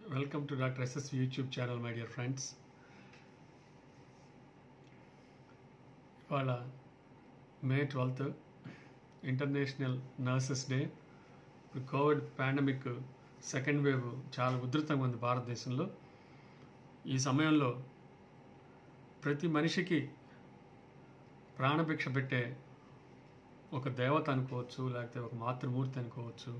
Welcome to Dr. SS YouTube channel, my dear friends. ఇవాళ May twelfth international nurses day ఇప్పుడు COVID pandemic second wave చాలా ఉధృతంగా ఉంది భారతదేశంలో ఈ సమయంలో ప్రతి మనిషికి ప్రాణభిక్ష పెట్టే ఒక దేవత అనుకోవచ్చు లేకపోతే ఒక మాతృమూర్తి అనుకోవచ్చు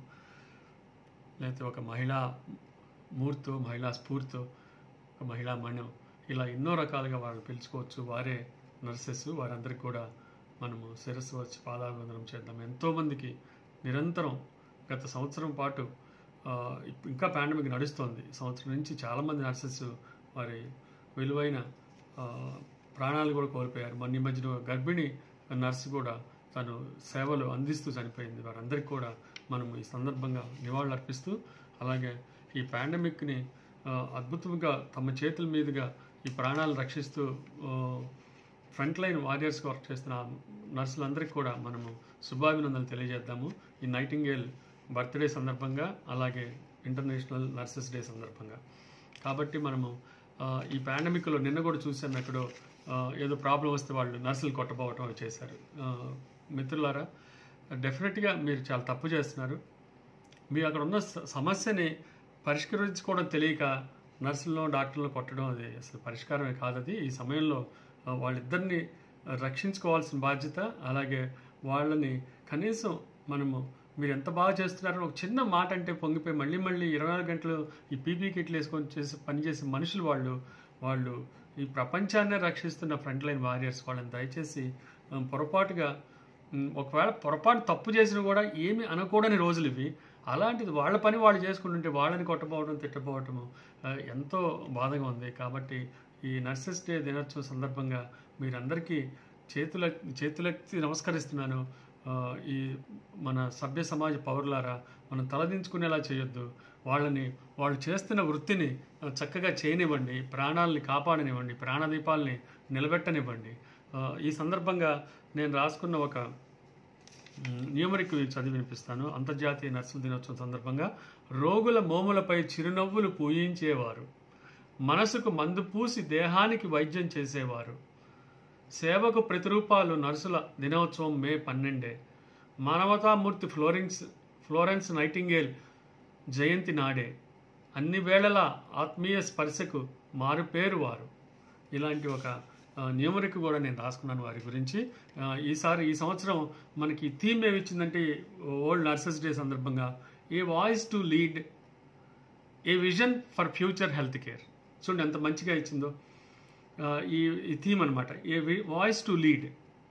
లేకపోతే ఒక మహిళా మూర్తో మహిళా స్ఫూర్తో ఒక మహిళా మణం ఇలా ఎన్నో రకాలుగా వాళ్ళు పిలుచుకోవచ్చు వారే నర్సెస్ వారందరికీ కూడా మనము శిరస్సు వచ్చి పాదాభివందనం చేద్దాం ఎంతోమందికి నిరంతరం గత సంవత్సరం పాటు ఆ, ఇప్- ఇంకా పాండమిక్ నడుస్తోంది సంవత్సరం నుంచి చాలామంది నర్సెస్ వారి విలువైన ఆ, ప్రాణాలు కూడా కోల్పోయారు మొన్న ఈ మధ్యన ఒక గర్భిణి నర్సు కూడా తను సేవలు అందిస్తూ చనిపోయింది వారందరికీ కూడా మనం ఈ సందర్భంగా నివాళులు అర్పిస్తూ అలాగే ఈ పాండమిక్ని ఆ, అద్భుతంగా తమ చేతుల మీదుగా ఈ ప్రాణాలను రక్షిస్తూ ఆ, ఫ్రంట్ లైన్ వారియర్స్గా వర్క్ చేస్తున్న నర్సులందరికీ కూడా మనము శుభాభినందనలు తెలియజేద్దాము ఈ నైటింగేల్ బర్త్డే సందర్భంగా అలాగే ఇంటర్నేషనల్ నర్సెస్ డే సందర్భంగా కాబట్టి మనము ఆ, ఈ పాండమిక్లో నిన్న కూడా చూసాను ఎక్కడో ఆ, ఏదో ప్రాబ్లం వస్తే వాళ్ళు నర్సులు కొట్టబోవటం అవి చేశారు ఆ, మిత్రులారా డెఫినెట్గా మీరు చాలా తప్పు చేస్తున్నారు మీరు అక్కడ ఉన్న స- సమస్యని పరిష్కరించుకోవడం తెలియక నర్సులను డాక్టర్లను కొట్టడం అది అసలు పరిష్కారమే కాదు అది ఈ సమయంలో ఆ, వాళ్ళిద్దరిని రక్షించుకోవాల్సిన బాధ్యత అలాగే వాళ్ళని కనీసం మనము మీరు ఎంత బాగా చేస్తున్నారో ఒక చిన్న మాట అంటే పొంగిపోయి మళ్ళీ మళ్ళీ ఇరవై నాలుగు గంటలు ఈ పీపీ కిట్లు వేసుకొని చేసి పనిచేసే మనుషులు వాళ్ళు వాళ్ళు ఈ ప్రపంచాన్నే రక్షిస్తున్న ఫ్రంట్ లైన్ వారియర్స్ వాళ్ళని దయచేసి ఆ, పొరపాటుగా ఉమ్, ఒకవేళ పొరపాటు తప్పు చేసినా కూడా ఏమి అనకూడని రోజులు ఇవి అలాంటిది వాళ్ళ పని వాళ్ళు చేసుకుంటుంటే వాళ్ళని కొట్టపోవడం తిట్టపోవటము ఆ, ఎంతో బాధగా ఉంది కాబట్టి ఈ నర్సెస్ డే దినోత్సవం సందర్భంగా మీరందరికీ చేతుల చేతులెత్తి నమస్కరిస్తున్నాను ఆ, ఈ మన సభ్య సమాజ పౌరులారా మనం తలదించుకునేలా చేయొద్దు వాళ్ళని వాళ్ళు చేస్తున్న వృత్తిని ఆ, చక్కగా చేయనివ్వండి ప్రాణాలని కాపాడనివ్వండి ప్రాణదీపాలని నిలబెట్టనివ్వండి ఆ, ఈ సందర్భంగా నేను రాసుకున్న ఒక మ్, న్యూమరిక్ చదివి వినిపిస్తాను అంతర్జాతీయ నర్సుల దినోత్సవం సందర్భంగా రోగుల మోములపై చిరునవ్వులు పూయించేవారు మనసుకు మందు పూసి దేహానికి వైద్యం చేసేవారు సేవకు ప్రతిరూపాలు నర్సుల దినోత్సవం మే పన్నెండే మానవతామూర్తి ఫ్లోరెన్స్ ఫ్లోరెన్స్ నైటింగేల్ జయంతి నాడే అన్ని వేళలా ఆత్మీయ స్పర్శకు మారుపేరు వారు ఇలాంటి ఒక ఆ, న్యూమరిక్ కూడా నేను రాసుకున్నాను వారి గురించి ఆ, ఈసారి ఈ సంవత్సరం మనకి థీమ్ ఏమి ఇచ్చిందంటే ఓల్డ్ నర్సెస్ డే సందర్భంగా a voice to lead a vision for future health care చూడండి ఎంత మంచిగా ఇచ్చిందో ఆ, ఈ ఈ థీమ్ అనమాట a voice to lead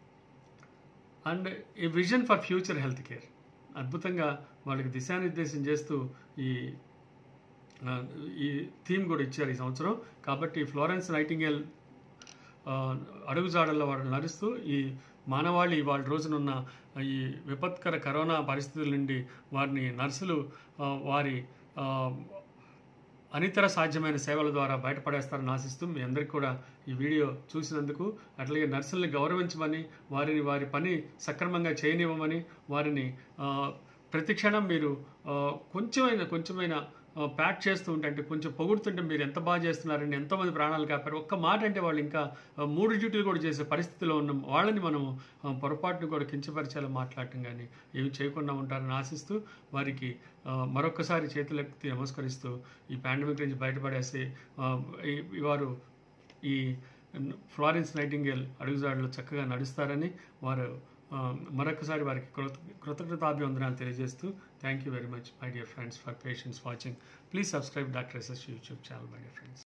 and a vision for future health care అద్భుతంగా వాళ్ళకి దిశానిర్దేశం చేస్తూ ఈ ఆ, ఈ థీమ్ కూడా ఇచ్చారు ఈ సంవత్సరం కాబట్టి ఫ్లోరెన్స్ నైటింగేల్ ఆ, అడుగుజాడల్లో వాళ్ళు నడుస్తూ ఈ మానవాళి వాళ్ళ రోజునున్న ఈ విపత్కర కరోనా పరిస్థితుల నుండి వారిని నర్సులు ఆ, వారి ఆ, అనితర సాధ్యమైన సేవల ద్వారా బయటపడేస్తారని ఆశిస్తూ మీ అందరికీ కూడా ఈ వీడియో చూసినందుకు అట్లాగే నర్సుల్ని గౌరవించమని వారిని వారి పని సక్రమంగా చేయనివ్వమని వారిని ఆ, ప్రతి క్షణం మీరు ఆ, కొంచెమైన కొంచెమైన ఆ, ప్యాక్ చేస్తూ ఉంటే అంటే కొంచెం పొగుడుతుంటే మీరు ఎంత బాగా చేస్తున్నారని ఎంతోమంది ప్రాణాలు కాపారు ఒక్క మాట అంటే వాళ్ళు ఇంకా ఆ, మూడు డ్యూటీలు కూడా చేసే పరిస్థితిలో ఉన్నాం వాళ్ళని మనము ఆ, పొరపాటును కూడా కించపరిచేలా మాట్లాడటం కానీ ఏమి చేయకుండా ఉంటారని ఆశిస్తూ వారికి ఆ, మరొక్కసారి చేతులెత్తి నమస్కరిస్తూ ఈ పాండమిక్ నుంచి బయటపడేసి ఆ, ఈ- ఈ వారు ఈ ఫ్లారెన్స్ నైటింగేల్ అడుగుజాడలో చక్కగా నడుస్తారని వారు ఆ, మరొకసారి వారికి కృత కృతజ్ఞతాభివందనాలు తెలియజేస్తూ thank you very much my dear friends for patience watching please subscribe doctor SS YouTube channel my dear friends